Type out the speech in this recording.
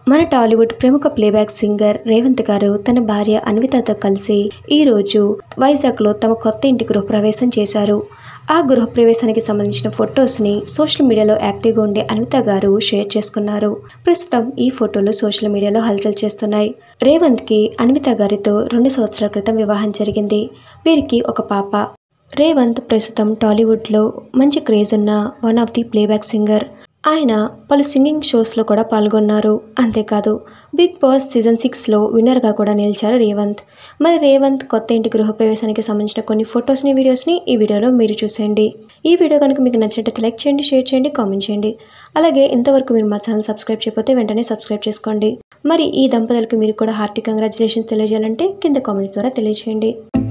మన టాలీవుడ్ ప్రముఖ playback singer Revanth గారు తన భార్య అన్వితతో కలిసి ఈరోజు వైజాగ్లో తమ కొత్త ఇంటి గృహప్రవేశం చేశారు ఆ గృహప్రవేశానికి సంబంధించిన ఫొటోస్ని సోషల్ మీడియాలో యాక్టివ్గా ఉండే అన్విత గారు షేర్ చేసుకున్నారు ప్రస్తుతం ఈ ఫోటోలు సోషల్ మీడియాలో హల్చల్ చేస్తున్నాయి రేవంత్కి అన్విత గారితో రెండు సంవత్సరాల క్రితం వివాహం జరిగింది వీరికి ఒక పాప రేవంత్ ప్రస్తుతం టాలీవుడ్లో మంచి క్రేజ్ ఉన్న one of the playback singer ఆయన పలు సింగింగ్ షోస్లో కూడా పాల్గొన్నారు అంతేకాదు బిగ్ బాస్ సీజన్ సిక్స్లో విన్నర్గా కూడా నిలిచారు రేవంత్ మరి రేవంత్ కొత్త ఇంటి గృహప్రవేశానికి సంబంధించిన కొన్ని ఫొటోస్ని వీడియోస్ని ఈ వీడియోలో మీరు చూసేయండి ఈ వీడియో కనుక మీకు నచ్చినట్లయితే లైక్ చేయండి షేర్ చేయండి కామెంట్ చేయండి అలాగే ఇంతవరకు మీరు మా ఛానల్ సబ్స్క్రైబ్ చేయకపోతే వెంటనే సబ్స్క్రైబ్ చేసుకోండి మరి ఈ దంపతులకు మీరు కూడా హార్టీ కంగ్రాచులేషన్స్ తెలియజేయాలంటే కింద కామెంట్స్ ద్వారా తెలియజేయండి